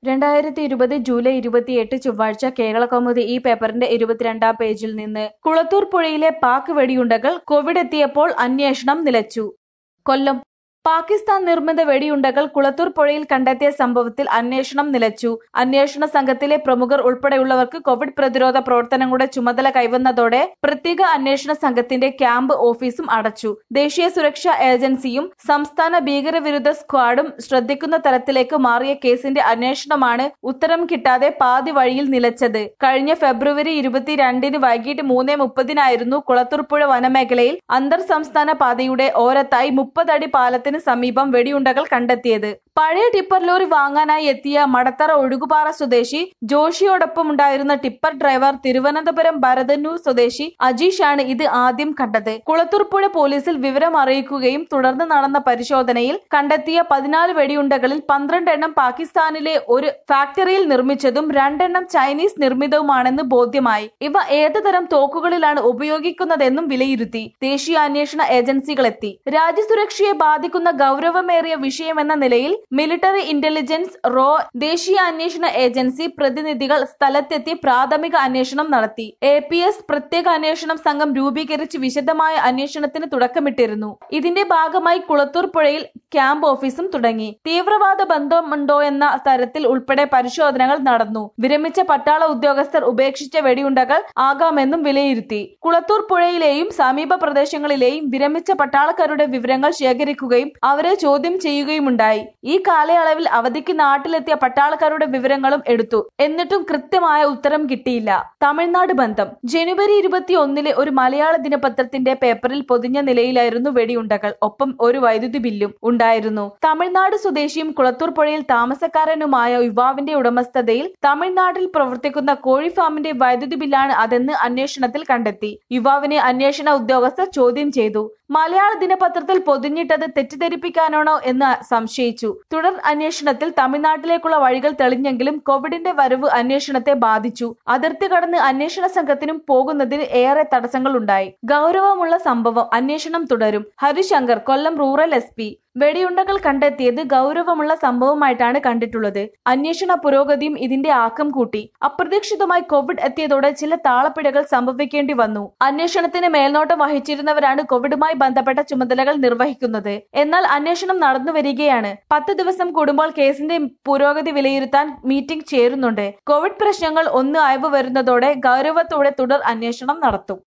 രണ്ടായിരത്തി ഇരുപത് ജൂലൈ ഇരുപത്തിയെട്ട് ചൊവ്വാഴ്ച കേരളകൗമുദി ഈ പേപ്പറിന്റെ ഇരുപത്തിരണ്ടാം പേജിൽ നിന്ന് കുളത്തൂർ പുഴയിലെ പാക് വെടിയുണ്ടകൾ കോവിഡ് എത്തിയപ്പോൾ അന്വേഷണം നിലച്ചു കൊല്ലം പാകിസ്ഥാൻ നിർമ്മിത വെടിയുണ്ടകൾ കുളത്തൂർ പുഴയിൽ കണ്ടെത്തിയ സംഭവത്തിൽ അന്വേഷണം നിലച്ചു അന്വേഷണ സംഘത്തിലെ പ്രമുഖർ ഉൾപ്പെടെയുള്ളവർക്ക് കോവിഡ് പ്രതിരോധ പ്രവർത്തനങ്ങളുടെ ചുമതല കൈവന്നതോടെ പ്രത്യേക അന്വേഷണ സംഘത്തിന്റെ ക്യാമ്പ് ഓഫീസും അടച്ചു ദേശീയ സുരക്ഷാ ഏജൻസിയും സംസ്ഥാന ഭീകരവിരുദ്ധ സ്ക്വാഡും ശ്രദ്ധിക്കുന്ന തരത്തിലേക്ക് മാറിയ കേസിന്റെ അന്വേഷണമാണ് ഉത്തരം കിട്ടാതെ പാതി വഴിയിൽ നിലച്ചത് കഴിഞ്ഞ ഫെബ്രുവരി ഇരുപത്തിരണ്ടിന് വൈകിട്ട് മൂന്ന് മുപ്പതിനായിരുന്നു കുളത്തൂർ പുഴ വനമേഖലയിൽ അന്തർ സംസ്ഥാന പാതയുടെ ഓരത്തായി മുപ്പതടി പാലത്തിന് സമീപം വെടിയുണ്ടകൾ കണ്ടെത്തിയത് പഴയ ടിപ്പർ ലോറി വാങ്ങാനായി എത്തിയ മടത്തറ ഒഴുകുപാറ സ്വദേശി ജോഷിയോടൊപ്പം ഉണ്ടായിരുന്ന ടിപ്പർ ഡ്രൈവർ തിരുവനന്തപുരം ഭരതന്നൂർ സ്വദേശി അജീഷാണ് ഇത് ആദ്യം കണ്ടത് കുളത്തൂർ പുഴ പോലീസിൽ വിവരം അറിയിക്കുകയും തുടർന്ന് നടന്ന പരിശോധനയിൽ കണ്ടെത്തിയ പതിനാല് വെടിയുണ്ടകളിൽ പന്ത്രണ്ട് എണ്ണം പാകിസ്ഥാനിലെ ഒരു ഫാക്ടറിയിൽ നിർമ്മിച്ചതും രണ്ടെണ്ണം ചൈനീസ് നിർമ്മിതവുമാണെന്ന് ബോധ്യമായി ഇവ ഏത് തരം തോക്കുകളിലാണ് ഉപയോഗിക്കുന്നതെന്നും വിലയിരുത്തി ദേശീയ അന്വേഷണ ഏജൻസികളെത്തി രാജ്യസുരക്ഷയെ ബാധിക്കുന്ന ഗൗരവമേറിയ വിഷയമെന്ന നിലയിൽ മിലിറ്ററി ഇന്റലിജൻസ് റോ ദേശീയ അന്വേഷണ ഏജൻസി പ്രതിനിധികൾ സ്ഥലത്തെത്തി പ്രാഥമിക അന്വേഷണം നടത്തി എ പി എസ് പ്രത്യേക അന്വേഷണം സംഘം രൂപീകരിച്ച് വിശദമായ അന്വേഷണത്തിന് തുടക്കമിട്ടിരുന്നു ഇതിന്റെ ഭാഗമായി കുളത്തൂർ പുഴയിൽ ക്യാമ്പ് ഓഫീസും തുടങ്ങി തീവ്രവാദ ബന്ധമുണ്ടോ എന്ന തരത്തിൽ ഉൾപ്പെടെ പരിശോധനകൾ നടന്നു വിരമിച്ച പട്ടാള ഉദ്യോഗസ്ഥർ ഉപേക്ഷിച്ച വെടിയുണ്ടകൾ ആകാമെന്നും വിലയിരുത്തി കുളത്തൂർ പുഴയിലെയും സമീപ പ്രദേശങ്ങളിലെയും വിരമിച്ച പട്ടാളക്കാരുടെ വിവരങ്ങൾ ശേഖരിക്കുകയും അവരെ ചോദ്യം ചെയ്യുകയുമുണ്ടായി ഈ കാലയളവിൽ അവധിക്ക് നാട്ടിലെത്തിയ പട്ടാളക്കാരുടെ വിവരങ്ങളും എടുത്തു എന്നിട്ടും കൃത്യമായ ഉത്തരം കിട്ടിയില്ല തമിഴ്നാട് ബന്ധം ജനുവരി ഇരുപത്തി ഒന്നിലെ ഒരു മലയാള ദിനപത്രത്തിന്റെ പേപ്പറിൽ പൊതിഞ്ഞ നിലയിലായിരുന്നു വെടിയുണ്ടകൾ ഒപ്പം ഒരു വൈദ്യുതി ബില്ലും ഉണ്ടായിരുന്നു തമിഴ്നാട് സ്വദേശിയും കുളത്തൂർ പുഴയിൽ താമസക്കാരനുമായ യുവാവിന്റെ ഉടമസ്ഥതയിൽ തമിഴ്നാട്ടിൽ പ്രവർത്തിക്കുന്ന കോഴി ഫാമിന്റെ വൈദ്യുതി ബില്ലാണ് അതെന്ന് അന്വേഷണത്തിൽ കണ്ടെത്തി യുവാവിനെ അന്വേഷണ ഉദ്യോഗസ്ഥർ ചോദ്യം ചെയ്തു മലയാള ദിനപത്രത്തിൽ പൊതിഞ്ഞിട്ടത് തെറ്റിദ്ധരിപ്പിക്കാനാണോ എന്ന് സംശയിച്ചു തുടർ അന്വേഷണത്തിൽ തമിഴ്നാട്ടിലേക്കുള്ള വഴികൾ തെളിഞ്ഞെങ്കിലും കോവിഡിന്റെ വരവ് അന്വേഷണത്തെ ബാധിച്ചു അതിർത്തി കടന്ന് അന്വേഷണ സംഘത്തിനും പോകുന്നതിന് ഏറെ തടസ്സങ്ങൾ ഉണ്ടായി ഗൗരവമുള്ള സംഭവം അന്വേഷണം തുടരും Harishankar Kollam rural S P വെടിയുണ്ടകൾ കണ്ടെത്തിയത് ഗൗരവമുള്ള സംഭവമായിട്ടാണ് കണ്ടിട്ടുള്ളത് അന്വേഷണ പുരോഗതിയും ഇതിന്റെ ആക്കം കൂട്ടി അപ്രതീക്ഷിതമായി കോവിഡ് എത്തിയതോടെ ചില താളപ്പിഴകൾ സംഭവിക്കേണ്ടി വന്നു അന്വേഷണത്തിന് മേൽനോട്ടം വഹിച്ചിരുന്നവരാണ് കോവിഡുമായി ബന്ധപ്പെട്ട ചുമതലകൾ നിർവഹിക്കുന്നത് എന്നാൽ അന്വേഷണം നടന്നു വരികയാണ് പത്ത് ദിവസം കൂടുമ്പോൾ കേസിന്റെ പുരോഗതി വിലയിരുത്താൻ മീറ്റിംഗ് ചേരുന്നുണ്ട് കോവിഡ് പ്രശ്നങ്ങൾ ഒന്ന് അയവ് വരുന്നതോടെ ഗൗരവത്തോടെ തുടർ അന്വേഷണം നടത്തും